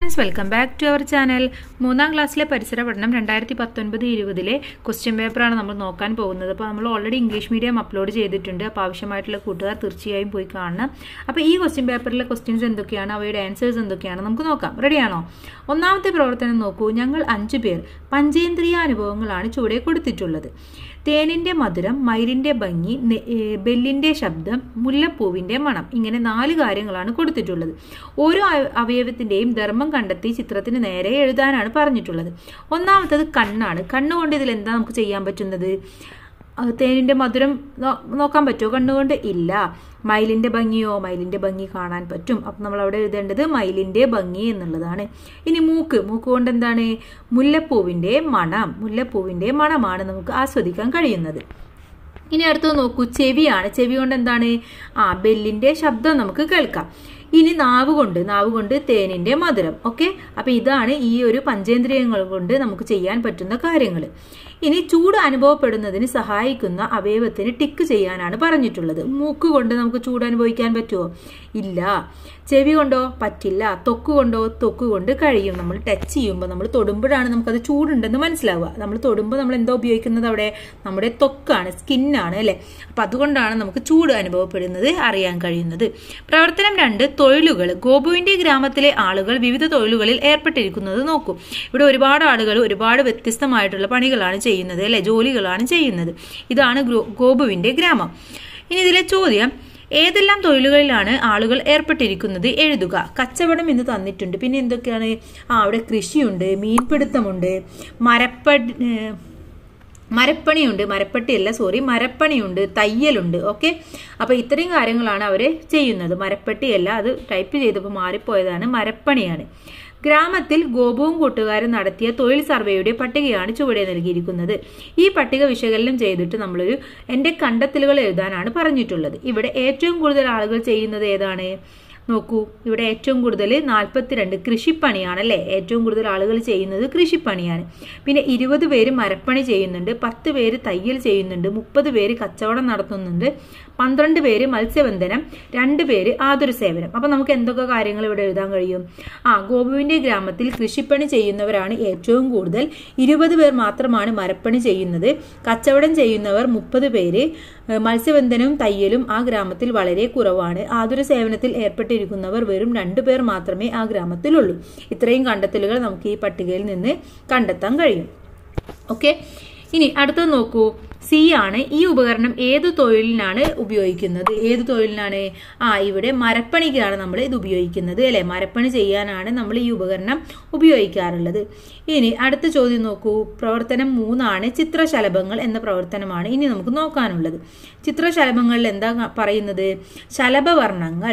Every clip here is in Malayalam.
friends welcome back to our channel മൂന്നാം ക്ലാസ്സിലെ പരിസര പഠനം രണ്ടായിരത്തി പത്തൊൻപത് ഇരുപതിലെ ക്വസ്റ്റ്യൻ പേപ്പറാണ് നമ്മൾ നോക്കാൻ പോകുന്നത് അപ്പോൾ നമ്മൾ ഓൾറെഡി ഇംഗ്ലീഷ് മീഡിയം അപ്ലോഡ് ചെയ്തിട്ടുണ്ട് അപ്പോൾ ആവശ്യമായിട്ടുള്ള കൂട്ടുകാർ തീർച്ചയായും പോയി കാണണം അപ്പോൾ ഈ ക്വസ്റ്റ്യൻ പേപ്പറിലെ ക്വസ്റ്റ്യൻസ് എന്തൊക്കെയാണ് അവയുടെ ആൻസേഴ്സ് എന്തൊക്കെയാണ് നമുക്ക് നോക്കാം റെഡിയാണോ ഒന്നാമത്തെ പ്രവർത്തനം നോക്കൂ ഞങ്ങൾ അഞ്ചു പേർ പഞ്ചേന്ദ്രിയ അനുഭവങ്ങളാണ് ചുവടെ കൊടുത്തിട്ടുള്ളത് തേനിന്റെ മധുരം മയിലിന്റെ ഭംഗി നെ- ഏ, ബെല്ലിന്റെ ശബ്ദം മുല്ലപ്പൂവിന്റെ മണം ഇങ്ങനെ നാല് കാര്യങ്ങളാണ് കൊടുത്തിട്ടുള്ളത് ഓരോ അവ- അവയവത്തിന്റെയും ധർമ്മം കണ്ടെത്തി ചിത്രത്തിന് നേരെ എഴുതാനാണ് പറഞ്ഞിട്ടുള്ളത് ഒന്നാമത്തത് കണ്ണാണ് കണ്ണുകൊണ്ട് ഇതിൽ എന്താ നമുക്ക് ചെയ്യാൻ പറ്റുന്നത് അത് തേനിന്റെ മധുരം നോ- നോക്കാൻ പറ്റുമോ കണ്ണുകൊണ്ട് ഇല്ല മയിലിന്റെ ഭംഗിയോ മയിലിന്റെ ഭംഗി കാണാൻ പറ്റും അപ്പം നമ്മൾ അവിടെ എഴുതേണ്ടത് മയിലിന്റെ ഭംഗി എന്നുള്ളതാണ് ഇനി മൂക്ക് മൂക്ക് കൊണ്ട് എന്താണ് മുല്ലപ്പൂവിന്റെ മണം മുല്ലപ്പൂവിന്റെ മണമാണ് നമുക്ക് ആസ്വദിക്കാൻ കഴിയുന്നത് ഇനി അടുത്തത് നോക്കൂ ചെവിയാണ് ചെവി കൊണ്ട് എന്താണ് ആ ബെല്ലിന്റെ ശബ്ദം നമുക്ക് കേൾക്കാം ഇനി നാവ് കൊണ്ട് നാവ് കൊണ്ട് തേനിന്റെ മധുരം ഓക്കെ അപ്പൊ ഇതാണ് ഈ ഒരു പഞ്ചേന്ദ്രിയങ്ങൾ കൊണ്ട് നമുക്ക് ചെയ്യാൻ പറ്റുന്ന കാര്യങ്ങൾ ഇനി ചൂട് അനുഭവപ്പെടുന്നതിന് സഹായിക്കുന്ന അവയവത്തിന് ടിക്ക് ചെയ്യാനാണ് പറഞ്ഞിട്ടുള്ളത് മൂക്ക് കൊണ്ട് നമുക്ക് ചൂട് അനുഭവിക്കാൻ പറ്റുമോ ഇല്ല ചെവി കൊണ്ടോ പറ്റില്ല തൊക്ക് കൊണ്ടോ തൊക്ക് കൊണ്ട് കഴിയും നമ്മൾ ടച്ച് ചെയ്യുമ്പോൾ നമ്മൾ തൊടുമ്പോഴാണ് നമുക്കത് ചൂടുണ്ടെന്ന് മനസ്സിലാവുക നമ്മൾ തൊടുമ്പോൾ നമ്മൾ എന്താ ഉപയോഗിക്കുന്നത് അവിടെ നമ്മുടെ ത്വക്കാണ് സ്കിന്നാണ് അല്ലെ അപ്പൊ അതുകൊണ്ടാണ് നമുക്ക് ചൂട് അനുഭവപ്പെടുന്നത് അറിയാൻ കഴിയുന്നത് പ്രവർത്തനം രണ്ട് തൊഴിലുകൾ ഗോപുവിന്റെ ഗ്രാമത്തിലെ ആളുകൾ വിവിധ തൊഴിലുകളിൽ ഏർപ്പെട്ടിരിക്കുന്നത് നോക്കൂ ഇവിടെ ഒരുപാട് ആളുകൾ ഒരുപാട് വ്യത്യസ്തമായിട്ടുള്ള പണികളാണ് ചെയ്യുന്നത് അല്ലെ ജോലികളാണ് ചെയ്യുന്നത് ഇതാണ് ഗ്രോ- ഗോപുവിന്റെ ഗ്രാമം ഇനി ഇതിലെ ചോദ്യം ഏതെല്ലാം തൊഴിലുകളിലാണ് ആളുകൾ ഏർപ്പെട്ടിരിക്കുന്നത് എഴുതുക കച്ചവടം എന്ന് തന്നിട്ടുണ്ട് പിന്നെ എന്തൊക്കെയാണ് ആ അവിടെ കൃഷിയുണ്ട് മീൻപിടുത്തമുണ്ട് മരപ്പ ഏഹ് മരപ്പണിയുണ്ട് മരപ്പട്ടിയല്ല സോറി മരപ്പണിയുണ്ട് തയ്യലുണ്ട് ഓക്കെ അപ്പൊ ഇത്രയും കാര്യങ്ങളാണ് അവർ ചെയ്യുന്നത് മരപ്പട്ടിയല്ല അത് ടൈപ്പ് ചെയ്തപ്പോൾ മാറിപ്പോയതാണ് മരപ്പണിയാണ് ഗ്രാമത്തിൽ ഗോപുവും കൂട്ടുകാരും നടത്തിയ തൊഴിൽ സർവേയുടെ പട്ടികയാണ് ചുവടെ നൽകിയിരിക്കുന്നത് ഈ പട്ടിക വിശകലനം ചെയ്തിട്ട് നമ്മളൊരു എന്റെ കണ്ടെത്തലുകൾ എഴുതാനാണ് പറഞ്ഞിട്ടുള്ളത് ഇവിടെ ഏറ്റവും കൂടുതൽ ആളുകൾ ചെയ്യുന്നത് ഏതാണ് നോക്കൂ ഇവിടെ ഏറ്റവും കൂടുതൽ നാൽപ്പത്തിരണ്ട് കൃഷിപ്പണിയാണ് അല്ലേ ഏറ്റവും കൂടുതൽ ആളുകൾ ചെയ്യുന്നത് കൃഷിപ്പണിയാണ് പിന്നെ ഇരുപത് പേര് മരപ്പണി ചെയ്യുന്നുണ്ട് പത്ത് പേര് തയ്യൽ ചെയ്യുന്നുണ്ട് മുപ്പത് പേര് കച്ചവടം നടത്തുന്നുണ്ട് പന്ത്രണ്ട് പേര് മത്സ്യബന്ധനം രണ്ട് പേര് ആതുര സേവനം അപ്പൊ നമുക്ക് എന്തൊക്കെ കാര്യങ്ങൾ ഇവിടെ എഴുതാൻ കഴിയും ആ ഗോപുവിന്റെ ഗ്രാമത്തിൽ കൃഷിപ്പണി ചെയ്യുന്നവരാണ് ഏറ്റവും കൂടുതൽ ഇരുപത് പേർ മാത്രമാണ് മരപ്പണി ചെയ്യുന്നത് കച്ചവടം ചെയ്യുന്നവർ മുപ്പത് പേര് ഏഹ് മത്സ്യബന്ധനവും തയ്യലും ആ ഗ്രാമത്തിൽ വളരെ കുറവാണ് ആതുര സേവനത്തിൽ ഏർപ്പെട്ടിരിക്കുന്നവർ വെറും രണ്ടു പേർ മാത്രമേ ആ ഗ്രാമത്തിലുള്ളൂ ഇത്രയും കണ്ടെത്തലുകൾ നമുക്ക് ഈ പട്ടികയിൽ നിന്ന് കണ്ടെത്താൻ കഴിയും ഓക്കെ ഇനി അടുത്തത് നോക്കൂ സി ആണ് ഈ ഉപകരണം ഏത് തൊഴിലിനാണ് ഉപയോഗിക്കുന്നത് ഏത് തൊഴിലിനാണ് ആ ഇവിടെ മരപ്പണിക്കാണ് നമ്മൾ ഇത് ഉപയോഗിക്കുന്നത് അല്ലെ മരപ്പണി ചെയ്യാനാണ് നമ്മൾ ഈ ഉപകരണം ഉപയോഗിക്കാറുള്ളത് ഇനി അടുത്ത ചോദ്യം നോക്കൂ പ്രവർത്തനം മൂന്നാണ് ചിത്രശലഭങ്ങൾ എന്ന പ്രവർത്തനമാണ് ഇനി നമുക്ക് നോക്കാനുള്ളത് ചിത്രശലഭങ്ങളിൽ എന്താ പറയുന്നത് ശലഭവർണ്ണങ്ങൾ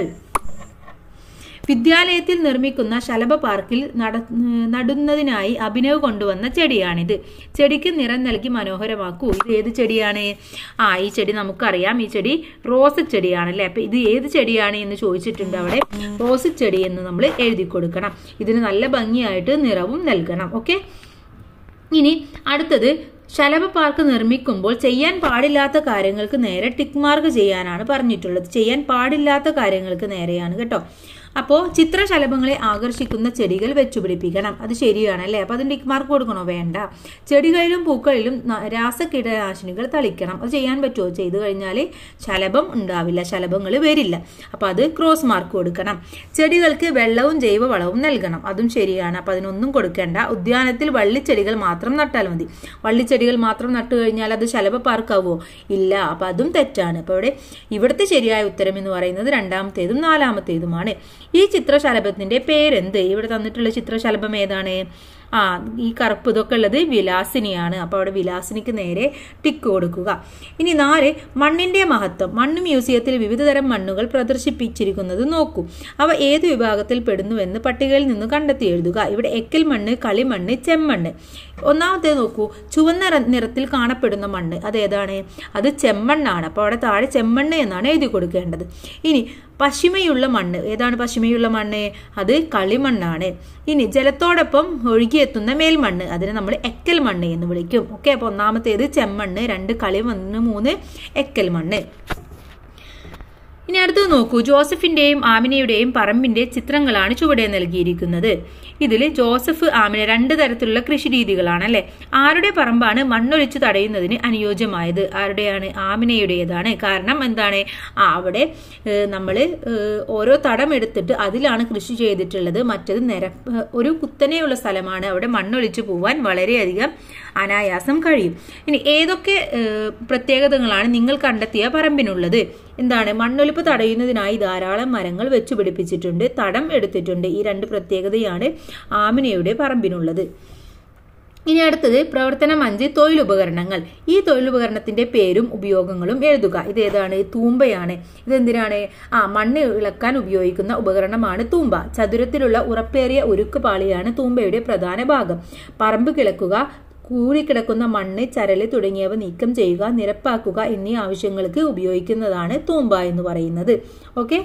വിദ്യാലയത്തിൽ നിർമ്മിക്കുന്ന ശലഭ പാർക്കിൽ നട നടുന്നതിനായി അഭിനവ് കൊണ്ടുവന്ന ചെടിയാണിത് ചെടിക്ക് നിറം നൽകി മനോഹരമാക്കൂ ഇത് ഏത് ചെടിയാണ് ആ ഈ ചെടി നമുക്കറിയാം ഈ ചെടി റോസ് ചെടിയാണ് അല്ലെ അപ്പൊ ഇത് ഏത് ചെടിയാണ് എന്ന് ചോദിച്ചിട്ടുണ്ട് അവിടെ റോസ് ചെടി എന്ന് നമ്മൾ എഴുതി കൊടുക്കണം ഇതിന് നല്ല ഭംഗിയായിട്ട് നിറവും നൽകണം ഓക്കെ ഇനി അടുത്തത് ശലഭ പാർക്ക് നിർമ്മിക്കുമ്പോൾ ചെയ്യാൻ പാടില്ലാത്ത കാര്യങ്ങൾക്ക് നേരെ ടിക്ക് മാർക്ക് ചെയ്യാനാണ് പറഞ്ഞിട്ടുള്ളത് ചെയ്യാൻ പാടില്ലാത്ത കാര്യങ്ങൾക്ക് നേരെയാണ് കേട്ടോ അപ്പോൾ ചിത്രശലഭങ്ങളെ ആകർഷിക്കുന്ന ചെടികൾ വെച്ചുപിടിപ്പിക്കണം അത് ശരിയാണ് അല്ലേ അപ്പോൾ അതിന് ടിക്ക് മാർക്ക് കൊടുക്കണോ വേണ്ട ചെടികളിലും പൂക്കളിലും ന- രാസകീടനാശിനികൾ തളിക്കണം അത് ചെയ്യാൻ പറ്റുമോ ചെയ്തു കഴിഞ്ഞാൽ ശലഭം ഉണ്ടാവില്ല ശലഭങ്ങൾ വരില്ല അപ്പോൾ അത് ക്രോസ് മാർക്ക് കൊടുക്കണം ചെടികൾക്ക് വെള്ളവും ജൈവവളവും നൽകണം അതും ശരിയാണ് അപ്പോൾ അതിനൊന്നും കൊടുക്കേണ്ട ഉദ്യാനത്തിൽ വള്ളിച്ചെടികൾ മാത്രം നട്ടാൽ മതി വള്ളിച്ചെടികൾ മാത്രം നട്ടു കഴിഞ്ഞാൽ അത് ശലഭ പാർക്കാവോ ഇല്ല അപ്പോൾ അതും തെറ്റാണ് അപ്പോൾ ഇവിടെ ഇവിടുത്തെ ശരിയായ ഉത്തരം എന്ന് പറയുന്നത് രണ്ടാമത്തേതും നാലാമത്തേതുമാണ് ഈ ചിത്രശലഭത്തിന്റെ പേരെന്ത് ഇവിടെ തന്നിട്ടുള്ള ചിത്രശലഭം ഏതാണ് ആ ഈ കറുപ്പ് ഇതൊക്കെ ഉള്ളത് വിലാസിനിയാണ് അപ്പോൾ അവിടെ വിലാസിനിക്ക് നേരെ ടിക്ക് കൊടുക്കുക ഇനി നാല് മണ്ണിന്റെ മഹത്വം മണ്ണ് മ്യൂസിയത്തിൽ വിവിധതരം മണ്ണുകൾ പ്രദർശിപ്പിച്ചിരിക്കുന്നത് നോക്കൂ അവ ഏത് വിഭാഗത്തിൽ പെടുന്നുവെന്ന് പട്ടികയിൽ നിന്ന് കണ്ടെത്തി എഴുതുക ഇവിടെ എക്കൽ മണ്ണ് കളിമണ്ണ് ചെമ്മണ്ണ് ഒന്നാമത്തേത് നോക്കൂ ചുവന്ന റ- നിറത്തിൽ കാണപ്പെടുന്ന മണ്ണ് അതേതാണ് അത് ചെമ്മണ്ണാണ് അപ്പോൾ അവിടെ താഴെ ചെമ്മണ്ണ് എന്നാണ് എഴുതി കൊടുക്കേണ്ടത് ഇനി പശിമയുള്ള മണ്ണ് ഏതാണ് പശിമയുള്ള മണ്ണ് അത് കളിമണ്ണാണ് ഇനി ജലത്തോടൊപ്പം ഒഴുകിയെത്തുന്ന മേൽമണ്ണ് അതിനെ നമ്മൾ എക്കൽ മണ്ണ് എന്ന് വിളിക്കും ഓക്കെ അപ്പോൾ ഒന്നാമത്തേത് ചെമ്മണ്ണ് രണ്ട് കളിമണ്ണ് മൂന്ന് എക്കൽ മണ്ണ് ഇനി അടുത്തത് നോക്കൂ ജോസഫിന്റെയും ആമിനയുടെയും പറമ്പിന്റെ ചിത്രങ്ങളാണ് ചുവടെ നൽകിയിരിക്കുന്നത് ഇതിൽ ജോസഫ് ആമിന രണ്ട് തരത്തിലുള്ള കൃഷി രീതികളാണ് അല്ലെ ആരുടെ പറമ്പാണ് മണ്ണൊലിച്ചു തടയുന്നതിന് അനുയോജ്യമായത് ആരുടെയാണ് ആമിനയുടേതാണ് കാരണം എന്താണ് ആ അവിടെ നമ്മൾ ഓരോ തടം എടുത്തിട്ട് അതിലാണ് കൃഷി ചെയ്തിട്ടുള്ളത് മറ്റത് നിര ഒരു കുത്തനെയുള്ള സ്ഥലമാണ് അവിടെ മണ്ണൊലിച്ചു പോവാൻ വളരെയധികം അനായാസം കഴിയും ഇനി ഏതൊക്കെ ഏഹ്, പ്രത്യേകതകളാണ് നിങ്ങൾ കണ്ടെത്തിയ പറമ്പിനുള്ളത് എന്താണ് മണ്ണൊലിപ്പ് തടയുന്നതിനായി ധാരാളം മരങ്ങൾ വെച്ചു പിടിപ്പിച്ചിട്ടുണ്ട് തടം എടുത്തിട്ടുണ്ട് ഈ രണ്ട് പ്രത്യേകതയാണ് ആമിനയുടെ പറമ്പിനുള്ളത് ഇനി അടുത്തത് പ്രവർത്തനം അഞ്ച് തൊഴിലുപകരണങ്ങൾ ഈ തൊഴിലുപകരണത്തിന്റെ പേരും ഉപയോഗങ്ങളും എഴുതുക ഇത് ഏതാണ് തൂമ്പയാണ് ഇതെന്തിനാണ് ആ മണ്ണ് ഇളക്കാൻ ഉപയോഗിക്കുന്ന ഉപകരണമാണ് തൂമ്പ ചതുരത്തിലുള്ള ഉറപ്പേറിയ ഉരുക്ക് പാളിയാണ് തൂമ്പയുടെ പ്രധാന ഭാഗം പറമ്പ് കിളക്കുക കൂടിക്കിടക്കുന്ന മണ്ണ് ചരല് തുടങ്ങിയവ നീക്കം ചെയ്യുക നിരപ്പാക്കുക എന്നീ ആവശ്യങ്ങൾക്ക് ഉപയോഗിക്കുന്നതാണ് തൂമ്പ എന്ന് പറയുന്നത് ഓക്കെ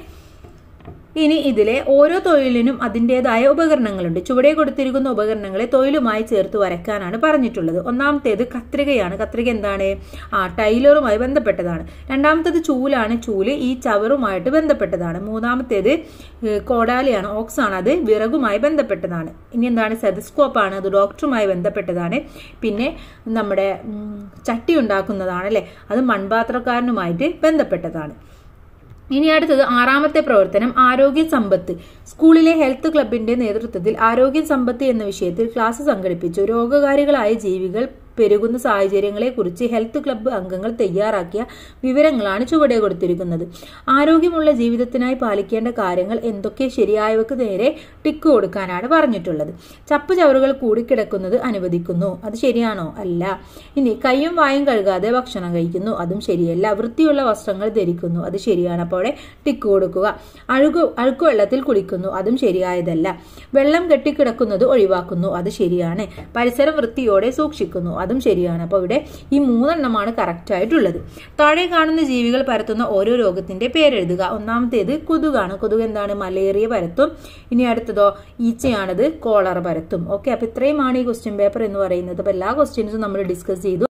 ഇനി ഇതിലെ ഓരോ തൊഴിലിനും അതിൻ്റെതായ ഉപകരണങ്ങളുണ്ട് ചുവടെ കൊടുത്തിരിക്കുന്ന ഉപകരണങ്ങളെ തൊഴിലുമായി ചേർത്ത് വരയ്ക്കാനാണ് പറഞ്ഞിട്ടുള്ളത് ഒന്നാമത്തേത് കത്രികയാണ് കത്രിക എന്താണ് ആ ടൈലറുമായി ബന്ധപ്പെട്ടതാണ് രണ്ടാമത്തേത് ചൂലാണ് ചൂല് ഈ ചവറുമായിട്ട് ബന്ധപ്പെട്ടതാണ് മൂന്നാമത്തേത് ഏഹ്, കോടാലിയാണ് ഓക്സ് ആണ് അത് വിറകുമായി ബന്ധപ്പെട്ടതാണ് ഇനി എന്താണ് സെതസ്കോപ്പാണ് അത് ഡോക്ടറുമായി ബന്ധപ്പെട്ടതാണ് പിന്നെ നമ്മുടെ ഉം, ചട്ടി ഉണ്ടാക്കുന്നതാണ് അല്ലെ അത് മൺപാത്രക്കാരനുമായിട്ട് ബന്ധപ്പെട്ടതാണ് ഇനി അടുത്തത് ആറാമത്തെ പ്രവർത്തനം ആരോഗ്യ സമ്പത്ത് സ്കൂളിലെ ഹെൽത്ത് ക്ലബിന്റെ നേതൃത്വത്തിൽ ആരോഗ്യ സമ്പത്ത് എന്ന വിഷയത്തിൽ ക്ലാസ് സംഘടിപ്പിച്ചു രോഗകാരികളായ ജീവികൾ പെരുകുന്ന സാഹചര്യങ്ങളെക്കുറിച്ച് ഹെൽത്ത് ക്ലബ്ബ് അംഗങ്ങൾ തയ്യാറാക്കിയ വിവരങ്ങളാണ് ചുവടെ കൊടുത്തിരിക്കുന്നത് ആരോഗ്യമുള്ള ജീവിതത്തിനായി പാലിക്കേണ്ട കാര്യങ്ങൾ എന്തൊക്കെ ശരിയായവക്ക് നേരെ ടിക്ക് കൊടുക്കാനാണ് പറഞ്ഞിട്ടുള്ളത് ചപ്പ് ചവറുകൾ കൂടിക്കിടക്കുന്നത് അനുവദിക്കുന്നു അത് ശരിയാണോ അല്ല ഇനി കയ്യും വായും കഴുകാതെ ഭക്ഷണം കഴിക്കുന്നു അതും ശരിയല്ല വൃത്തിയുള്ള വസ്ത്രങ്ങൾ ധരിക്കുന്നു അത് ശരിയാണ് അപ്പോൾ അവിടെ ടിക്ക് കൊടുക്കുക അഴുകു അഴുക്കുവെള്ളത്തിൽ കുളിക്കുന്നു അതും ശരിയായതല്ല വെള്ളം കെട്ടിക്കിടക്കുന്നത് ഒഴിവാക്കുന്നു അത് ശരിയാണ് പരിസരം വൃത്തിയോടെ സൂക്ഷിക്കുന്നു അതും ശരിയാണ് അപ്പോൾ ഇവിടെ ഈ മൂന്നെണ്ണമാണ് കറക്റ്റ് ആയിട്ടുള്ളത് താഴെ കാണുന്ന ജീവികൾ പരത്തുന്ന ഓരോ രോഗത്തിന്റെ പേരെഴുതുക ഒന്നാമത്തേത് കൊതുകാണ് കൊതുക് എന്താണ് മലേറിയ പരത്തും ഇനി അടുത്തതോ ഈച്ചയാണത് കോളറ പരത്തും ഓക്കെ അപ്പൊ ഇത്രയുമാണ് ഈ ക്വസ്റ്റ്യൻ പേപ്പർ എന്ന് പറയുന്നത് അപ്പൊ എല്ലാ ക്വസ്റ്റ്യൻസും നമ്മൾ ഡിസ്കസ് ചെയ്തു